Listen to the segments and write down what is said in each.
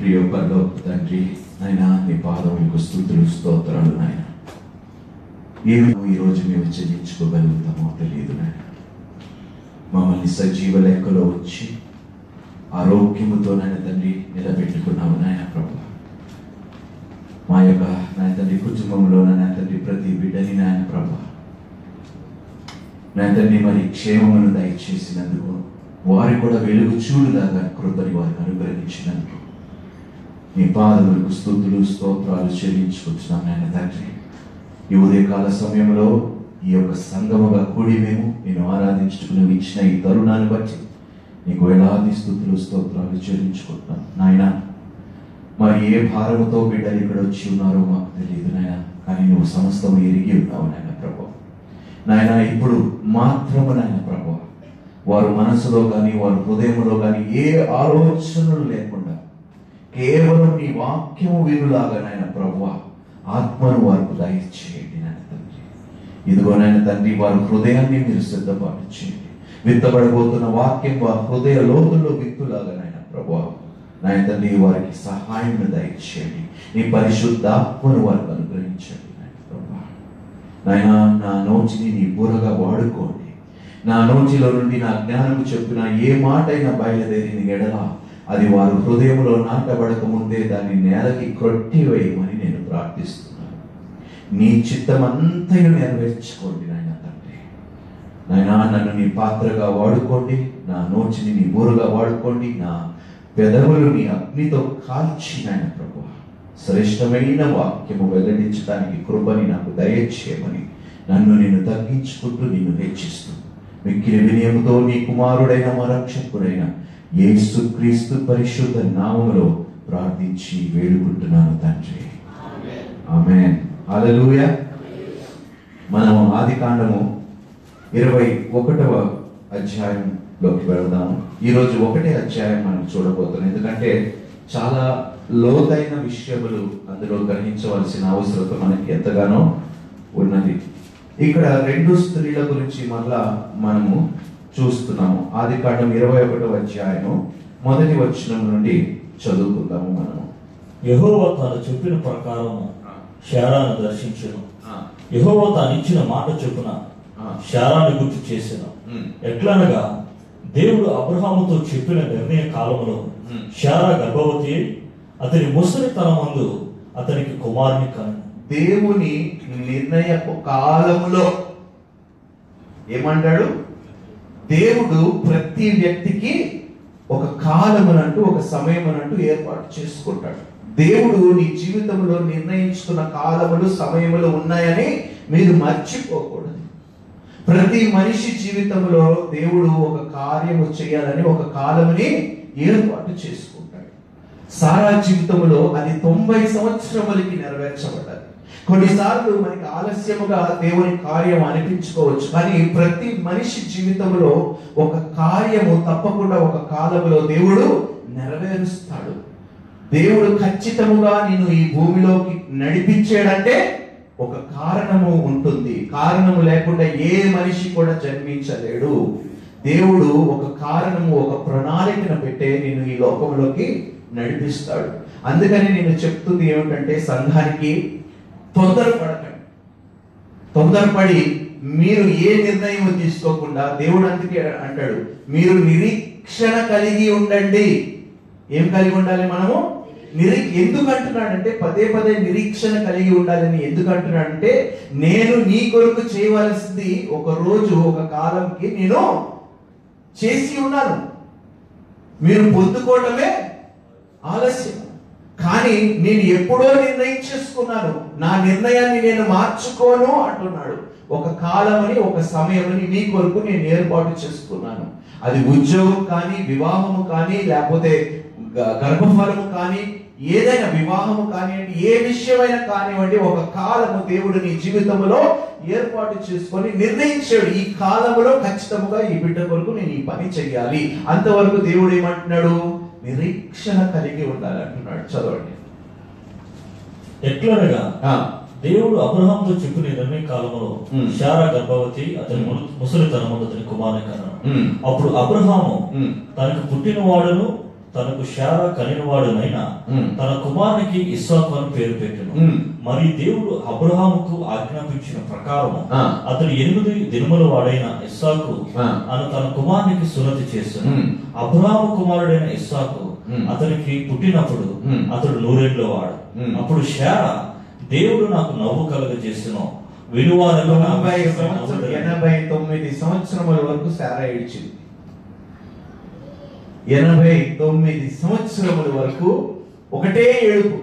ప్రియ పరలోక తండ్రి నాయన నీ పాదములకు స్థుతులు స్తోత్రాలు నాయన ఏమి ఈ రోజు మేము చెల్లించుకోగలుగుతామో తెలియదు నాయన మమ్మల్ని సజీవ లెక్కలో వచ్చి ఆరోగ్యముతో నాయన తండ్రి నిలబెట్టుకున్నావు నాయన ప్రభు మా యొక్క నాయన తండ్రి కుటుంబంలో నాయన తండ్రి ప్రతి బిడ్డని నాయన ప్రభు నాయన తండ్రి మరి క్షేమమును దయచేసినందుకు వారి కూడా వెలుగు చూడులాగా కృపని వారికి అనుగ్రహించినందుకు నీ పాదములకు స్థుతులు స్తోత్రాలు చెల్లించుకుంటున్నాం నాయన తండ్రి ఈ ఉదయకాల సమయంలో ఈ యొక్క సంగముగా కూడి మేము నేను ఆరాధించుకుని ఇచ్చిన ఈ తరుణాన్ని బట్టి నీకు వేలాది స్థుతులు స్తోత్రాలు చెల్లించుకుంటున్నాం నాయన మరి ఏ భారముతో బిడ్డలు ఇక్కడ వచ్చి ఉన్నారో మాకు తెలియదు నాయన కానీ నువ్వు సమస్తం ఎరిగి ఉన్నావు నాయన ప్రభు నాయన ఇప్పుడు మాత్రము నాయన ప్రభు వారు మనసులో కానీ వారి హృదయంలో కానీ ఏ ఆలోచనలు లేకుండా కేవలం నీ వాక్యము వినులాగా నాయన ప్రభు ఆత్మను వారికి దయచేయండి నాయన తండ్రి ఇదిగో నాయన తండ్రి వారి హృదయాన్ని మీరు సిద్ధపాటు చేయండి విత్తబడబోతున్న వాక్యం వారి హృదయ లోతుల్లో విత్తులాగా నాయన ప్రభు నాయన తండ్రి వారికి సహాయం దయచేయండి నీ పరిశుద్ధాత్మను వారికి అనుగ్రహించండి నాయన ప్రభు నాయన నా నోటిని నీ బుర్రగా వాడుకోండి నా నోటిలో నుండి నా జ్ఞానము చెప్పిన ఏ మాట అయినా బయలుదేరిన ఎడల అది వారు హృదయంలో నాటబడక ముందే దాన్ని నేలకి కొట్టివేయమని నేను ప్రార్థిస్తున్నాను నీ చిత్తమంతయు నెరవేర్చుకోండి నాయన తండ్రి నాయనా నన్ను నీ పాత్రగా వాడుకోండి నా నోటిని నీ బూరుగా వాడుకోండి నా పెదవులు నీ అగ్నితో కాల్చి నాయన ప్రభు శ్రేష్టమైన వాక్యము వెల్లడించడానికి కృపని నాకు దయచేయమని నన్ను నేను తగ్గించుకుంటూ నిన్ను హెచ్చిస్తూ మిక్కిలి వినయముతో నీ కుమారుడైన మా రక్షకుడైన యేసుక్రీస్తు పరిశుద్ధ నామములో ప్రార్థించి వేడుకుంటున్నాను తండ్రి ఆమేన్ హల్లెలూయా మనం ఆది కాండము ఇరవై ఒకటవ అధ్యాయంలోకి వెళదాము ఈరోజు ఒకటే అధ్యాయం మనం చూడబోతున్నాం ఎందుకంటే చాలా లోతైన విషయములు అందులో గ్రహించవలసిన అవసరత మనకి ఎంతగానో ఉన్నది ఇక్కడ రెండు స్త్రీల గురించి మళ్ళా మనము చూస్తున్నాము ఆది కాండం ఇరవై ఒకటవ అధ్యాయము మొదటి వచనం నుండి చదువుకుందాము మనము యెహోవా తాను చెప్పిన ప్రకారము శారాను దర్శించును ఆ, యెహోవా తాను ఇచ్చిన మాట చొప్పున ఆ, శారాన్ని గుర్తు చేసిన ఉమ్, ఎట్లనగా దేవుడు అబ్రహాముతో చెప్పిన నిర్ణయ కాలములో Hmm. శారా గర్భవతి అయి అతని ముసలితనమందు అతనికి కుమారుని కను దేవుని నిర్ణయపు కాలములో ఏమంటాడు దేవుడు ప్రతి వ్యక్తికి ఒక కాలమునంటూ ఒక సమయమునంటూ ఏర్పాటు చేసుకుంటాడు దేవుడు నీ జీవితంలో నిర్ణయించుకున్న కాలములు సమయములు ఉన్నాయని మీరు మర్చిపోకూడదు ప్రతి మనిషి జీవితంలో దేవుడు ఒక కార్యము చేయాలని ఒక కాలముని ఏర్పాటు చేసుకుంటాడు సారా జీవితంలో అది తొంభై సంవత్సరములకి నెరవేర్చబడ్డది కొన్నిసార్లు మనకి ఆలస్యముగా దేవుని కార్యం అనిపించుకోవచ్చు కానీ ప్రతి మనిషి జీవితంలో ఒక కార్యము తప్పకుండా ఒక కాలములో దేవుడు నెరవేరుస్తాడు దేవుడు ఖచ్చితముగా నేను ఈ భూమిలోకి నడిపించాడంటే ఒక కారణము ఉంటుంది కారణము లేకుండా ఏ మనిషి కూడా జన్మించలేడు దేవుడు ఒక కారణము ఒక ప్రణాళికను పెట్టే నేను ఈ లోకంలోకి నడిపిస్తాడు అందుకని నేను చెప్తుంది ఏమిటంటే సంఘానికి తొందరపడకండి తొందరపడి మీరు ఏ నిర్ణయం తీసుకోకుండా దేవుడు అందుకే అంటాడు మీరు నిరీక్షణ కలిగి ఉండండి ఏం కలిగి ఉండాలి మనము నిరీ ఎందుకు అంటున్నాడంటే పదే పదే నిరీక్షణ కలిగి ఉండాలని ఎందుకు అంటున్నాడంటే నేను నీ కొరకు చేయవలసింది ఒక రోజు ఒక కాలంకి నేను చేసి ఉన్నాను మీరు పొందుకోవటమే ఆలస్యం కానీ నేను ఎప్పుడో నిర్ణయించేసుకున్నాను నా నిర్ణయాన్ని నేను మార్చుకోను అంటున్నాడు ఒక కాలమని ఒక సమయమని మీ కొరకు నేను ఏర్పాటు చేసుకున్నాను అది ఉద్యోగం కానీ వివాహము కానీ లేకపోతే గ- గర్భఫలము కానీ ఏదైనా వివాహము కానివ్వండి ఏ విషయమైనా కానివ్వండి ఒక కాలము దేవుడు నీ జీవితంలో ఏర్పాటు చేసుకొని నిర్ణయించాడు ఈ కాలములో ఖచ్చితంగా ఈ బిడ్డ కొరకు నేను ఈ పని చెయ్యాలి అంతవరకు దేవుడు ఏమంటున్నాడు నిరీక్షణ కలిగి ఉండాలి అంటున్నాడు చదవండి ఎట్లనగా ఆ, దేవుడు అబ్రహాంతో చెప్పిన నిర్ణయ కాలంలో Hmm. శారా గర్భవతి అతని ముసలితనమందు అతని కుమారుని కను ఉమ్, అప్పుడు అబ్రహాము ఉమ్, తనకు పుట్టిన వాడును తనకు శారా కనినవాడునైనా ఉమ్. తన కుమారునికి ఇస్సాకు అని పేరు పెట్టెను ఉమ్. మరి దేవుడు అబ్రహాముకు ఆజ్ఞాపించిన ప్రకారం ఆ. అతడు ఎనిమిది దినముల వాడైన ఇస్సాకు ఆ. అను తన కుమారునికి సున్నతి చేస్తాను ఉమ్. అబ్రహాము కుమారుడైన ఇస్సాకు ఉమ్. అతనికి పుట్టినప్పుడు ఉమ్. అతడు నూరేళ్ల వాడు ఉమ్. అప్పుడు శారా దేవుడు నాకు నవ్వు కలుగజేస్తును వినువారెలో నా తొంభై విషయమై సంవత్సరం నవ్వుదురు. ఎనభై తొమ్మిది సంవత్సరముల వరకు సారా ఇచ్చింది ఎనభై తొమ్మిది సంవత్సరముల వరకు ఒకటే ఏడుపు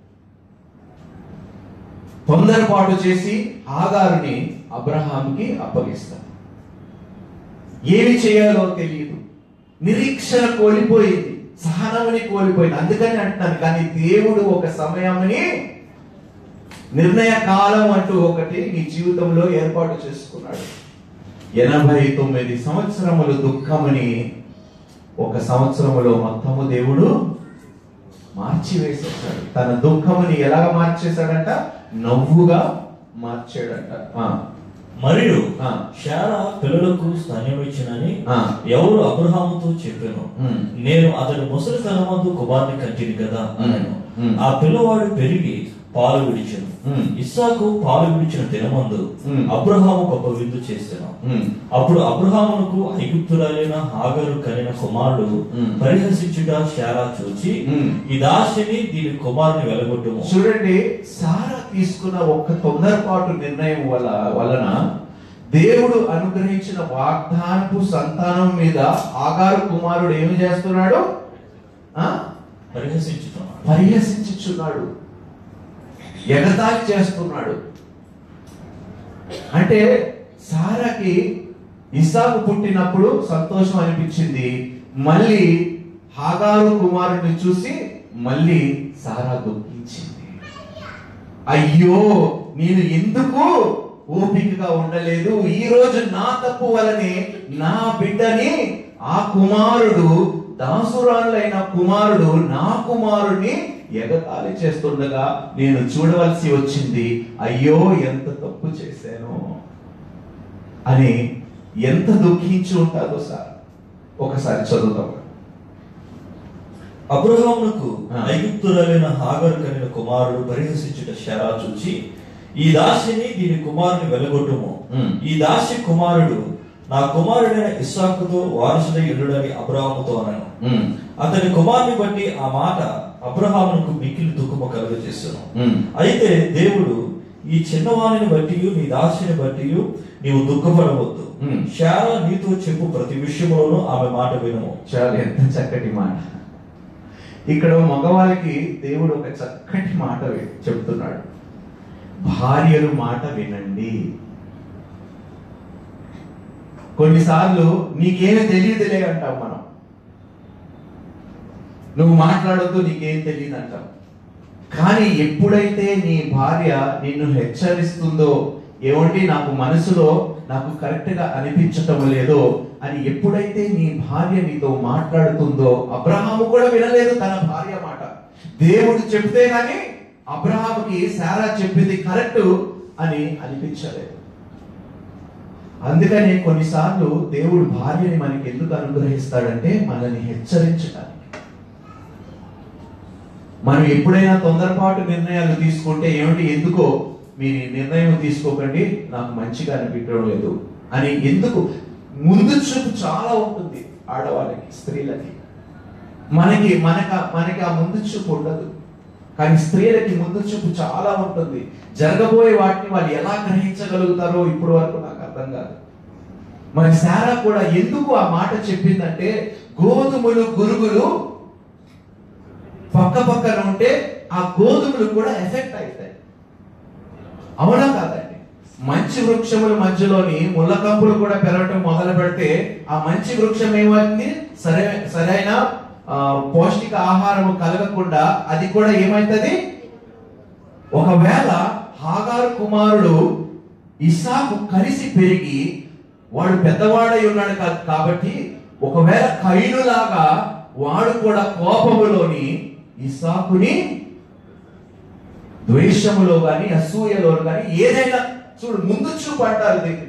తొందరపాటు చేసి ఆగారుని అబ్రహాంకి అప్పగిస్తారు ఏమి చేయాలో తెలియదు నిరీక్షణ కోల్పోయింది సహనముని కోల్పోయింది అందుకని అంటున్నాను కానీ దేవుడు ఒక సమయముని నిర్ణయ కాలం అంటూ ఒకటి నీ జీవితంలో ఏర్పాటు చేసుకున్నాడు ఎనభై తొమ్మిది సంవత్సరములు దుఃఖముని ఒక సంవత్సరములో మొత్తము దేవుడు మార్చివేసేసాడు తన దుఃఖముని ఎలాగ మార్చేశాడంట నవ్వుగా మార్చాడంట ఆ, మరియు ఆ. శారా పిల్లలకు స్తన్యం ఇచ్చినని ఆ. ఎవరు అబ్రహాముతో చెప్పాను ఉమ్. నేను అతని ముసలితనమందు కుమార్ని కంటిని కదా అనను ఉమ్. ఆ పిల్లవాడు పెరిగి పాలు విడిచెను ఉమ్. ఇస్సాకు పాలు విడిచిన దినమందు ఉమ్. అబ్రహాము గొప్ప విందు చేసాను ఉమ్. అప్పుడు అబ్రహామునకు ఐగుప్తురాలైన హాగరు కలిగిన కుమారుడు ఉమ్. పరిహసించుట శారా చూచి ఉమ్. ఈ దాసిని దీని కుమారుని వెలగొట్టుము చూడండి సారా తీసుకున్న ఒక్క తొందరపాటు నిర్ణయం వల్ల వలన దేవుడు అనుగ్రహించిన వాగ్దానపు సంతానం మీద ఆగారు కుమారుడు ఏమి చేస్తున్నాడు ఆ పరిహసించుతున్నాడు పరిహసించుచున్నాడు ఎగతాళి చేస్తున్నాడు అంటే సారాకి ఇసాకు పుట్టినప్పుడు సంతోషం అనిపించింది మళ్ళీ హాగారు కుమారుడిని చూసి మళ్ళీ సారా దుఃఖించింది అయ్యో నేను ఎందుకు ఓపికగా ఉండలేదు ఈ రోజు నా తప్పు వలనే నా బిడ్డని ఆ కుమారుడు దాసురాలైన కుమారుడు నా కుమారుడిని ఎగతాళి చేస్తుండగా నేను చూడవలసి వచ్చింది అయ్యో ఎంత తప్పు చేశాను అని ఎంత దుఃఖించి ఉంటుందో సార్ ఒకసారి చదువుతాం అబ్రహామునకు ఆ. ఐగుప్తురాలైన హాగరు కలిగిన కుమారుడు పరిహసించుట శారా చూచి ఈ దాసిని దీని కుమారుని వెలగొట్టుము ఉమ్. ఈ దాసి కుమారుడు నా కుమారుడైన ఇస్సాకుతో వారసుడై ఉండుడని అబ్రహాముతో అనను ఉమ్, అతని కుమారుని బట్టి ఆ మాట అబ్రహామునకు మిక్కిలి దుఃఖము కలుగజేస్తును ఉమ్. అయితే దేవుడు ఈ చిన్నవాణిని బట్టి నీ దాసిని బట్టి నీవు దుఃఖపడవద్దు ఉమ్. శారా నీతో చెప్పు ప్రతి విషయంలోనూ ఆమె మాట వినుము చాలా ఎంత చక్కటి మాట ఇక్కడ మగవాళ్ళకి దేవుడు ఒక చక్కటి మాట వే- చెప్తున్నాడు భార్యలు మాట వినండి కొన్నిసార్లు నీకేమి తెలియదులే అంటాం మనం నువ్వు మాట్లాడొద్దు నీకేం తెలియదు అంటాం కానీ ఎప్పుడైతే నీ భార్య నిన్ను హెచ్చరిస్తుందో ఏమండి నాకు మనసులో నాకు కరెక్ట్ గా అనిపించటం లేదో అని ఎప్పుడైతే నీ భార్య నీతో మాట్లాడుతుందో అబ్రహాము కూడా వినలేదు తన భార్య మాట దేవుడు చెప్తే గాని అబ్రహాముకి సారా చెప్పింది కరెక్ట్ అని అనిపించలేదు అందుకని కొన్నిసార్లు దేవుడు భార్యని మనకి ఎందుకు అనుగ్రహిస్తాడంటే మనల్ని హెచ్చరించడానికి మనం ఎప్పుడైనా తొందరపాటు నిర్ణయాలు తీసుకుంటే ఏమిటి ఎందుకో మీరు ఈ నిర్ణయం తీసుకోకండి నాకు మంచిగా అనిపించడం లేదు అని ఎందుకు ముందు చూపు చాలా ఉంటుంది ఆడవాళ్ళకి స్త్రీలకి మనకి మనక మనకి ఆ ముందు చూపు ఉండదు కానీ స్త్రీలకి ముందు చూపు చాలా ఉంటుంది జరగబోయే వాటిని వాళ్ళు ఎలా గ్రహించగలుగుతారో ఇప్పటి వరకు నాకు అర్థం కాదు మరి సారా కూడా ఎందుకు ఆ మాట చెప్పిందంటే గోధుమలు గురుగులు పక్క పక్కన ఉంటే ఆ గోధుమలు కూడా ఎఫెక్ట్ అవుతాయి అవునా కాదండి మంచి వృక్షముల మధ్యలోని ముళ్ళకంపులు కూడా పెరగటం మొదలు పెడితే ఆ మంచి వృక్షం ఏమైంది సరే సరైన ఆ, పౌష్టిక ఆహారం కలగకుండా అది కూడా ఏమైతుంది ఒకవేళ హాగారు కుమారుడు ఇసాకు కలిసి పెరిగి వాడు పెద్దవాడై ఉన్నాడు కా- కాబట్టి ఒకవేళ కైలులాగా వాడు కూడా కోపములోని ఇసాకుని ద్వేషములో గాని అసూయలో గాని ఏదైనా చూడు ముందు చూపు అంటారు దీన్ని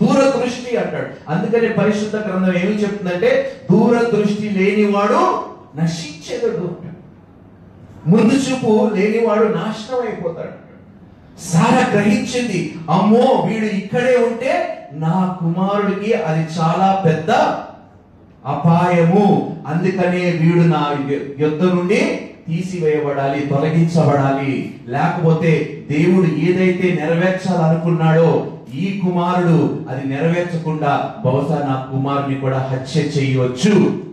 దూరదృష్టి అంటాడు అందుకనే పరిశుద్ధ గ్రంథం ఏమి చెప్తుందంటే దూరదృష్టి లేనివాడు నశించేదడు అంటాడు. ముందు చూపు లేనివాడు నాశనం అయిపోతాడు సారా గ్రహించింది అమ్మో వీడు ఇక్కడే ఉంటే నా కుమారుడికి అది చాలా పెద్ద అపాయము అందుకనే వీడు నా యొ- యొద్ద నుండి తీసివేయబడాలి తొలగించబడాలి లేకపోతే దేవుడు ఏదైతే నెరవేర్చాలనుకున్నాడో ఈ కుమారుడు అది నెరవేర్చకుండా బహుశా నా కుమారుని కూడా హత్య చేయవచ్చు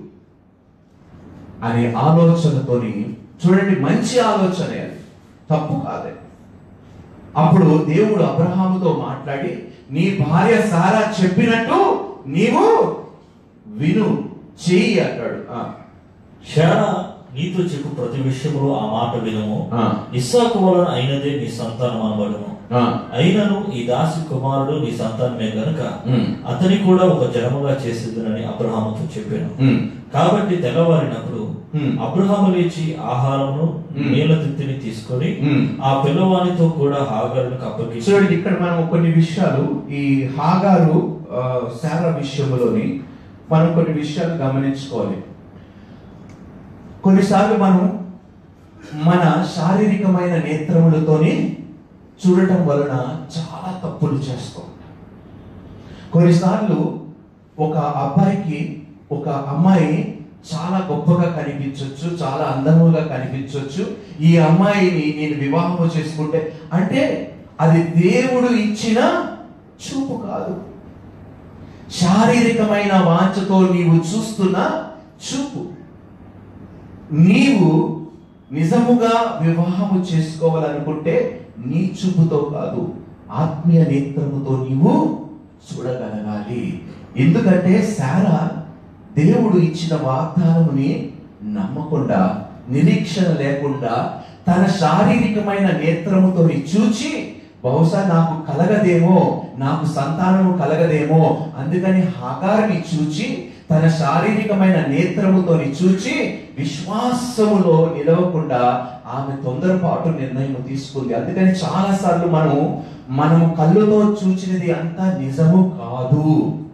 అనే ఆలోచనతోని చూడండి మంచి ఆలోచనే అది తప్పు కాదే అప్పుడు దేవుడు అబ్రహాముతో మాట్లాడి నీ భార్య సారా చెప్పినట్టు నీవు విను చెయ్యి అంటాడు ఆ, శారా నీతో చెప్పు ప్రతి విషయంలో ఆ మాట వినుము ఆ, ఇస్సాకు వలన అయినదే నీ సంతానం అనబడును ఆ, అయినను ఈ దాసి కుమారుడు నీ సంతానమే గనుక ఉమ్, అతని కూడా ఒక జనముగా చేసేదనని అబ్రహాముతో చెప్పాను ఉమ్, కాబట్టి తెల్లవారినప్పుడు ఉమ్, అబ్రహాము లేచి ఆహారమును Hmm. నీళ్ళ తిత్తిని తీసుకొని ఉమ్. ఆ పిల్లవానితో కూడా హాగరునికి అప్పగించి చూడండి ఇక్కడ మనం కొన్ని విషయాలు ఈ హాగారు ఆ, శారా విషయంలోని మనం కొన్ని విషయాలు గమనించుకోవాలి కొన్నిసార్లు మనం మన శారీరకమైన నేత్రములతోని చూడటం వలన చాలా తప్పులు చేస్తూ ఉంటాం కొన్నిసార్లు ఒక అబ్బాయికి ఒక అమ్మాయి చాలా గొప్పగా కనిపించవచ్చు చాలా అందముగా కనిపించవచ్చు ఈ అమ్మాయిని నేను వివాహము చేసుకుంటే అంటే అది దేవుడు ఇచ్చిన చూపు కాదు శారీరకమైన వాంఛతో నీవు చూస్తున్న చూపు నీవు నిజముగా వివాహము చేసుకోవాలనుకుంటే నీ చూపుతో కాదు ఆత్మీయ నేత్రముతో నీవు చూడగలగాలి ఎందుకంటే సారా దేవుడు ఇచ్చిన వాగ్దానముని నమ్మకుండా నిరీక్షణ లేకుండా తన శారీరకమైన నేత్రముతో చూచి బహుశా నాకు కలగదేమో నాకు సంతానము కలగదేమో అందుకని హాకారిని చూచి తన శారీరకమైన నేత్రముతో చూచి విశ్వాసములో నిలవకుండా ఆమె తొందరపాటు నిర్ణయం తీసుకుంది అందుకని చాలా సార్లు మనం మనము కళ్ళుతో చూచినది అంతా నిజము కాదు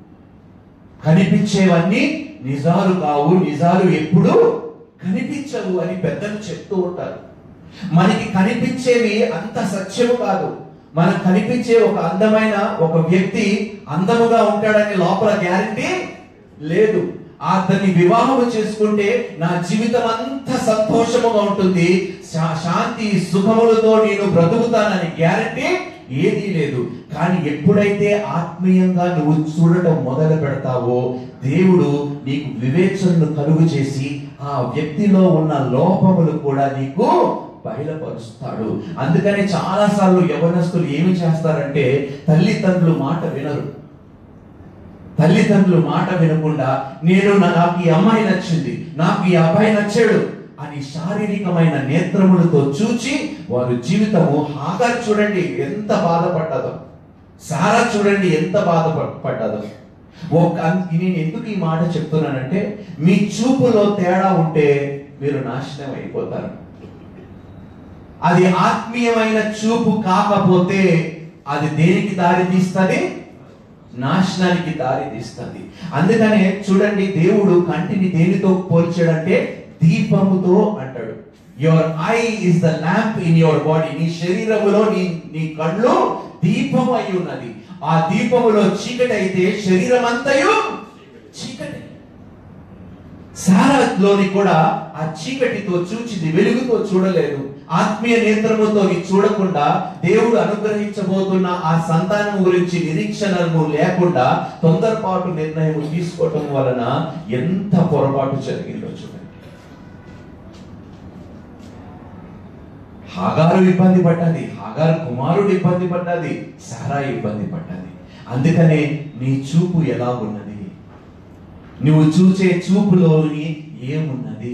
కనిపించేవన్నీ నిజాలు కావు నిజాలు ఎప్పుడు కనిపించవు అని పెద్దలు చెప్తూ ఉంటారు మనకి కనిపించేవి అంత సత్యము కాదు మనకు కనిపించే ఒక అందమైన ఒక వ్యక్తి అందముగా ఉంటాడని లోపల గ్యారంటీ లేదు అతన్ని వివాహం చేసుకుంటే నా జీవితం అంతా సంతోషముగా ఉంటుంది శా- శాంతి సుఖములతో నేను బ్రతుకుతానని గ్యారంటీ ఏదీ లేదు కానీ ఎప్పుడైతే ఆత్మీయంగా నువ్వు చూడటం మొదలు పెడతావో దేవుడు నీకు వివేచనను కలుగు చేసి ఆ వ్యక్తిలో ఉన్న లోపములు కూడా నీకు బయలుపరుస్తాడు అందుకని చాలా సార్లు యవనస్తులు ఏమి చేస్తారంటే తల్లిదండ్రులు మాట వినరు తల్లిదండ్రులు మాట వినకుండా నేను నా- నాకు ఈ అమ్మాయి నచ్చింది నాకు ఈ అబ్బాయి నచ్చాడు అని శారీరకమైన నేత్రములతో చూచి వారి జీవితము హాగారు చూడండి ఎంత బాధపడ్డదో సారా చూడండి ఎంత బాధపడ్డదో ఒక నేను ఎందుకు ఈ మాట చెప్తున్నానంటే మీ చూపులో తేడా ఉంటే మీరు నాశనం అయిపోతారు అది ఆత్మీయమైన చూపు కాకపోతే అది దేనికి దారి తీస్తుంది నాశనానికి దారి తీస్తుంది అందుకనే చూడండి దేవుడు కంటిని దేనితో పోల్చాడంటే దీపముతో అంటాడు your eye is the lamp in your body నీ శరీరములో నీ నీ కళ్ళు దీపము అయి ఉన్నది ఆ దీపములో చీకటి అయితే శరీరం అంతయు చీకటి సారాలోని కూడా ఆ చీకటితో చూచింది వెలుగుతో చూడలేదు ఆత్మీయ నేత్రముతో చూడకుండా దేవుడు అనుగ్రహించబోతున్న ఆ సంతానం గురించి నిరీక్షణము లేకుండా తొందరపాటు నిర్ణయం తీసుకోవటం వలన ఎంత పొరపాటు జరిగిందో చూడండి హాగారు ఇబ్బంది పడ్డది హాగారు కుమారుడు ఇబ్బంది పడ్డది సారా ఇబ్బంది పడ్డది అందుకనే నీ చూపు ఎలా ఉన్నది నువ్వు చూసే చూపులోని ఏమున్నది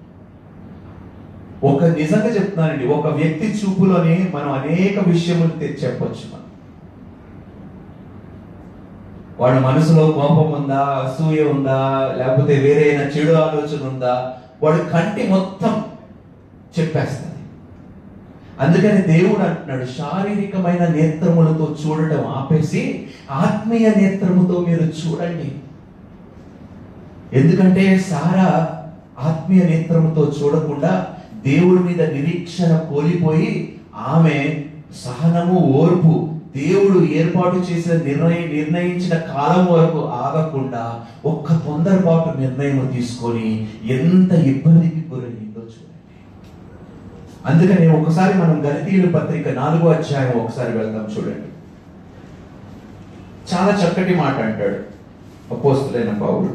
ఒక నిజంగా చెప్తున్నానండి ఒక వ్యక్తి చూపులోనే మనం అనేక విషయములు తె- చెప్పొచ్చు మనం వాడు మనసులో కోపం ఉందా అసూయ ఉందా లేకపోతే వేరే ఏదైనా చెడు ఆలోచన ఉందా వాడు కంటి మొత్తం చెప్పేస్తుంది అందుకని దేవుడు అంటున్నాడు శారీరకమైన నేత్రములతో చూడటం ఆపేసి ఆత్మీయ నేత్రముతో మీరు చూడండి ఎందుకంటే సారా ఆత్మీయ నేత్రముతో చూడకుండా దేవుడి మీద నిరీక్షణ కోల్పోయి ఆమె సహనము ఓర్పు దేవుడు ఏర్పాటు చేసిన నిర్ణయం నిర్ణయించిన కాలం వరకు ఆగకుండా ఒక్క తొందరపాటు నిర్ణయం తీసుకొని ఎంత ఇబ్బందికి గురైందో చూడండి అందుకని ఒకసారి మనం గణితీయుల పత్రిక నాలుగో అధ్యాయం ఒకసారి వెళ్దాం చూడండి చాలా చక్కటి మాట అంటాడు అపోస్తులైన పౌరుడు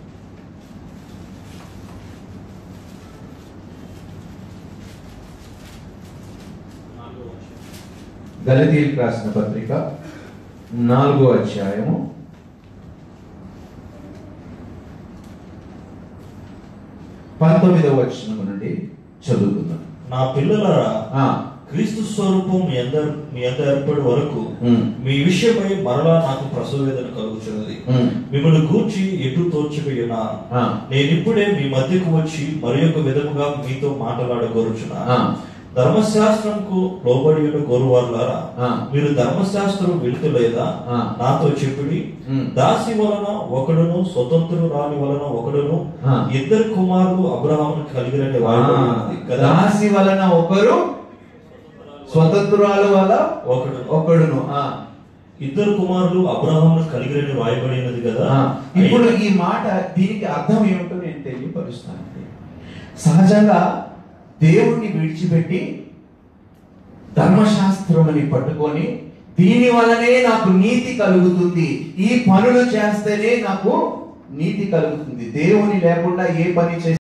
గలతీయులకు రాసిన పత్రిక నాలుగో అధ్యాయము పంతొమ్మిదవ వచనం నుండి చదువుకుందాం నా పిల్లలారా ఆ, క్రీస్తు స్వరూపం మీ అందరు మీ అందరు ఏర్పడి వరకు ఉమ్, మీ విషయమై మరలా నాకు ప్రసవ వేదన కలుగుతున్నది ఉమ్, మిమ్మల్ని కూర్చి ఎటు తోచిపోయినా ఆ, నేనిప్పుడే మీ మధ్యకు వచ్చి మరి ఒక విధముగా మీతో మాట్లాడగోరుచున్నా ఆ, ధర్మశాస్త్రంకు లోబడి ఉన్న గోరువారులారా ఆ. మీరు ధర్మశాస్త్రం వింటులేదా ఆ. నాతో చెప్పుడి ఉమ్. దాసి వలన ఒకడును స్వతంత్రుడు రాని వలన ఒకడును ఆ. ఇద్దరు కుమారులు అబ్రహామును కలిగిరని వాయబడి ఉన్నది కదా దాసి వలన ఒకరు స్వతంత్రాల వల్ల ఒకడు ఒకడును ఆ, ఇద్దరు కుమారులు అబ్రహామును కలిగిరని వాయబడినది కదా ఆ. ఇప్పుడు ఈ మాట దీనికి అర్థం ఏమిటో నేను తెలియపరుస్తానండి సహజంగా దేవుణ్ణి విడిచిపెట్టి ధర్మశాస్త్రం అని పట్టుకొని దీని వలనే నాకు నీతి కలుగుతుంది ఈ పనులు చేస్తేనే నాకు నీతి కలుగుతుంది దేవుని లేకుండా ఏ పని చేస్తే